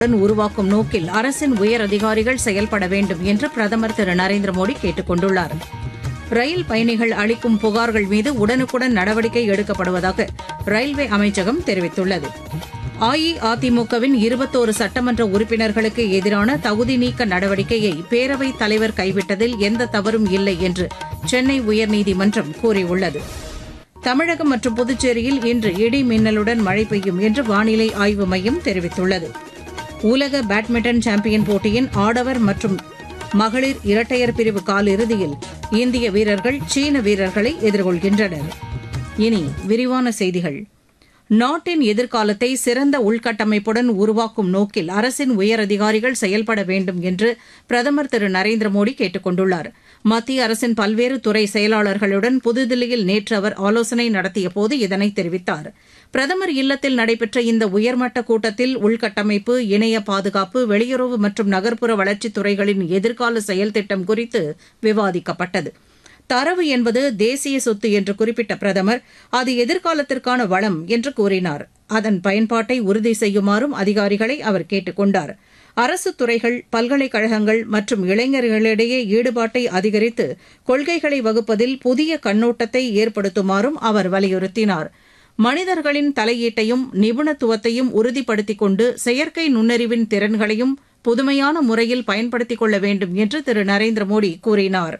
உருவாக்கும் நோக்கில் அரசின் உயர் அதிகாரிகள் செயல்பட வேண்டும் என்று பிரதமர் திரு நரேந்திர மோடி கேட்டுக் கொண்டுள்ளார் ரயில் பயணிகள் அளிக்கும் புகார்கள் மீது உடனுக்குடன் நடவடிக்கை எடுக்கப்படுவதாக ரயில்வே அமைச்சகம் தெரிவித்துள்ளது அஇஅதிமுகவின் இருபத்தோரு சட்டமன்ற உறுப்பினர்களுக்கு எதிரான தகுதி நீக்க நடவடிக்கையை பேரவைத் தலைவர் கைவிட்டதில் எந்த தவறும் இல்லை என்று சென்னை உயர்நீதிமன்றம் கூறியுள்ளது தமிழகம் மற்றும் புதுச்சேரியில் இன்று இடி மின்னலுடன் மழை பெய்யும் என்று வானிலை ஆய்வு மையம் தெரிவித்துள்ளது உலக பேட்மிண்டன் சாம்பியன் போட்டியின் ஆடவர் மற்றும் மகளிர் இரட்டையர் பிரிவு காலிறுதியில் இந்திய வீரர்கள் சீன வீரர்களை எதிர்கொள்கின்றனர் இனி விரிவான செய்திகள் நாட்டின் எதிர்காலத்தை சிறந்த உள்கட்டமைப்புடன் உருவாக்கும் நோக்கில் அரசின் உயரதிகாரிகள் செயல்பட வேண்டும் என்று பிரதமர் திரு நரேந்திர மோடி கேட்டுக் கொண்டுள்ளார் மத்திய அரசின் பல்வேறு துறை செயலாளர்களுடன் புதுதில்லியில் நேற்று அவர் ஆலோசனை நடத்தியபோது இதனை தெரிவித்தார் பிரதமர் இல்லத்தில் நடைபெற்ற இந்த உயர்மட்ட கூட்டத்தில் உள்கட்டமைப்பு இணைய பாதுகாப்பு வெளியுறவு மற்றும் நகர்ப்புற வளர்ச்சித் துறைகளின் எதிர்கால செயல் திட்டம் குறித்து விவாதிக்கப்பட்டது தரவு என்பது தேசிய சொத்து என்று குறிப்பிட்ட பிரதமர் அது எதிர்காலத்திற்கான வளம் என்று கூறினார் அதன் பயன்பாட்டை உறுதி செய்யுமாறும் அதிகாரிகளை அவர் கேட்டுக் கொண்டார் அரசு துறைகள் பல்கலைக்கழகங்கள் மற்றும் இளைஞர்களிடையே ஈடுபாட்டை அதிகரித்து கொள்கைகளை வகுப்பதில் புதிய கண்ணோட்டத்தை ஏற்படுத்துமாறும் அவர் வலியுறுத்தினார் மனிதர்களின் தலையீட்டையும் நிபுணத்துவத்தையும் உறுதிப்படுத்திக் கொண்டு செயற்கை நுண்ணறிவின் திறன்களையும் புதுமையான முறையில் பயன்படுத்திக் கொள்ள வேண்டும் என்று திரு நரேந்திர மோடி கூறினார்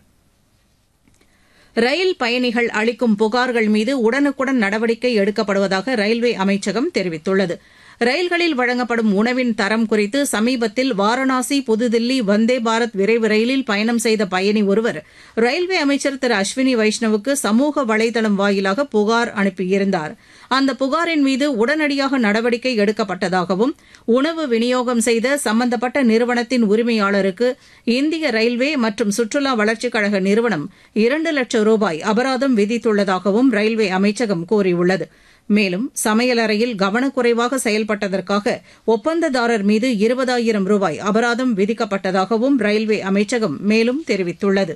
ரயில் பயணிகள் அளிக்கும் புகார்கள் மீது உடனுக்குடன் நடவடிக்கை எடுக்கப்படுவதாக ரயில்வே அமைச்சகம் தெரிவித்துள்ளது ரயில்களில் வழங்கப்படும் உணவின் தரம் குறித்து சமீபத்தில் வாரணாசி புதுதில்லி வந்தே பாரத் விரைவு ரயிலில் பயணம் செய்த பயணி ஒருவர் ரயில்வே அமைச்சர் திரு அஸ்வினி வைஷ்ணவுக்கு சமூக வலைதளம் வாயிலாக புகார் அனுப்பியிருந்தார் அந்த புகாரின் மீது உடனடியாக நடவடிக்கை எடுக்கப்பட்டதாகவும் உணவு விநியோகம் செய்த சம்பந்தப்பட்ட நிறுவனத்தின் உரிமையாளருக்கு இந்திய ரயில்வே மற்றும் சுற்றுலா வளர்ச்சிக் கழக நிறுவனம் இரண்டு லட்சம் ரூபாய் அபராதம் விதித்துள்ளதாகவும் ரயில்வே அமைச்சகம் கூறியுள்ளது மேலும் சமையலறையில் கவனக்குறைவாக செயல்பட்டதற்காக ஒப்பந்ததாரர் மீது இருபதாயிரம் ரூபாய் அபராதம் விதிக்கப்பட்டதாகவும் ரயில்வே அமைச்சகம் மேலும் தெரிவித்துள்ளது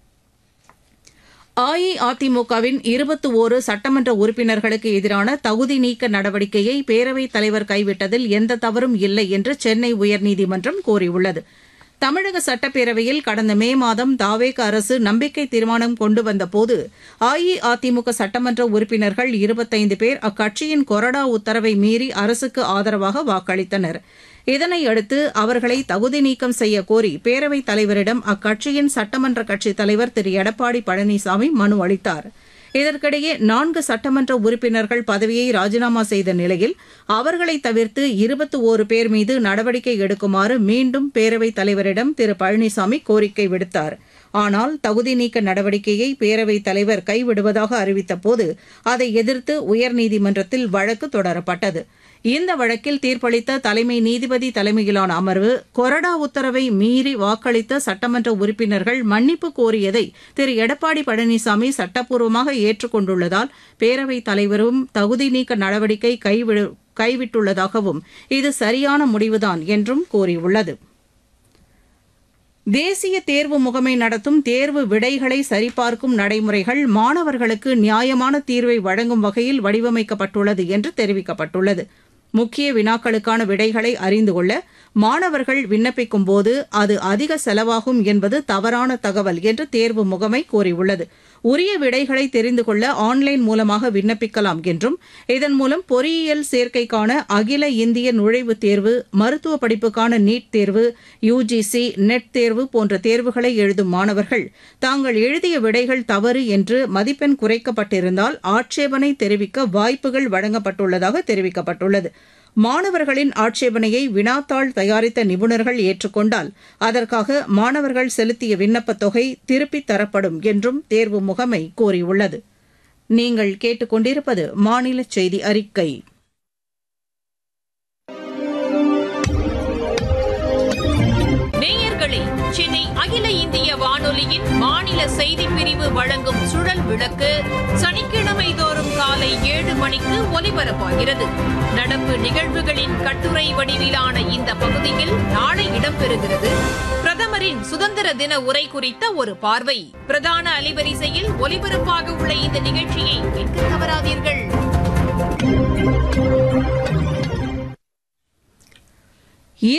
அஇஅதிமுகவின் இருபத்தி ஓரு சட்டமன்ற உறுப்பினர்களுக்கு எதிரான தகுதி நீக்க நடவடிக்கையை பேரவைத் தலைவர் கைவிட்டதில் எந்த தவறும் இல்லை என்று சென்னை உயர்நீதிமன்றம் கூறியுள்ளது தமிழக சட்டப்பேரவையில் கடந்த மே மாதம் தாவேக அரசு நம்பிக்கை தீர்மானம் கொண்டு வந்தபோது அஇஅதிமுக சட்டமன்ற உறுப்பினர்கள் இருபத்தைந்து பேர் அக்கட்சியின் கொறடா உத்தரவை மீறி அரசுக்கு ஆதரவாக வாக்களித்தனர் இதனையடுத்து அவர்களை தகுதி நீக்கம் செய்ய கோரி பேரவைத் தலைவரிடம் அக்கட்சியின் சட்டமன்ற கட்சித் தலைவர் திரு எடப்பாடி பழனிசாமி மனு அளித்தார் இதற்கிடையே நான்கு சட்டமன்ற உறுப்பினர்கள் பதவியை ராஜினாமா செய்த நிலையில் அவர்களை தவிர்த்து இருபத்தி ஓரு பேர் மீது நடவடிக்கை எடுக்குமாறு மீண்டும் பேரவைத் தலைவரிடம் திரு பழனிசாமி கோரிக்கை விடுத்தார் ஆனால் தகுதி நீக்க நடவடிக்கையை பேரவைத் தலைவர் கைவிடுவதாக அறிவித்தபோது அதை எதிர்த்து உயர்நீதிமன்றத்தில் வழக்கு தொடரப்பட்டது இந்த வழக்கில் தீர்ப்பளித்த தலைமை நீதிபதி தலைமையிலான அமர்வு கொறடா உத்தரவை மீறி வாக்களித்த சட்டமன்ற உறுப்பினர்கள் மன்னிப்பு கோரியதை திரு எடப்பாடி பழனிசாமி சட்டப்பூர்வமாக ஏற்றுக்கொண்டுள்ளதால் பேரவைத் தலைவரும் தகுதி நீக்க நடவடிக்கை கைவிடு கைவிட்டுள்ளதாகவும் இது சரியான முடிவுதான் என்றும் கூறியுள்ளது தேசிய தேர்வு முகமை நடத்தும் தேர்வு விடைகளை சரிபார்க்கும் நடைமுறைகள் மாணவர்களுக்கு நியாயமான தீர்வை வழங்கும் வகையில் வடிவமைக்கப்பட்டுள்ளது என்று தெரிவிக்கப்பட்டுள்ளது முக்கிய வினாக்களுக்கான விடைகளை அறிந்து கொள்ள மாணவர்கள் விண்ணப்பிக்கும் போது அது அதிக செலவாகும் என்பது தவறான தகவல் என்று தேர்வு முகமை கூறியுள்ளது உரிய விடைகளை தெரிந்து கொள்ள ஆன்லைன் மூலமாக விண்ணப்பிக்கலாம் என்றும் இதன் மூலம் பொறியியல் சேர்க்கைக்கான அகில இந்திய நுழைவுத் தேர்வு மருத்துவ படிப்புக்கான நீட் தேர்வு யுஜிசி நெட் தேர்வு போன்ற தேர்வுகளை எழுதும் மாணவர்கள் தாங்கள் எழுதிய விடைகள் தவறு என்று மதிப்பெண் குறைக்கப்பட்டிருந்தால் ஆட்சேபனை தெரிவிக்க வாய்ப்புகள் வழங்கப்பட்டுள்ளதாக தெரிவிக்கப்பட்டுள்ளது மாணவர்களின் ஆட்சேபனையை வினாத்தாள் தயாரித்த நிபுணர்கள் ஏற்றுக்கொண்டால் அதற்காக மாணவர்கள் செலுத்திய விண்ணப்பத் தொகை திருப்பித் தரப்படும் என்றும் தேர்வு முகமை கூறியுள்ளது நீங்கள் கேட்டுக்கொண்டிருப்பது மாநில செய்தி அறிக்கை நேயர்களே சென்னை அகில இந்திய வானொலியின் மாநில செய்திப் பிரிவு வழங்கும் சுழல் விளக்கு சனிக்கிழமை தோறும் காலை ஏழு மணிக்கு ஒலிபரப்பாகிறது நடப்பு நிகழ்வுகளின் கட்டுரை வடிவிலான இந்த பகுதியில் நாளை இடம்பெறுகிறது பிரதமரின் சுதந்திர தின உரை குறித்த ஒரு பார்வை பிரதான அலைவரிசையில் ஒலிபரப்பாக உள்ள இந்த நிகழ்ச்சியை கேட்க தவறாதீர்கள்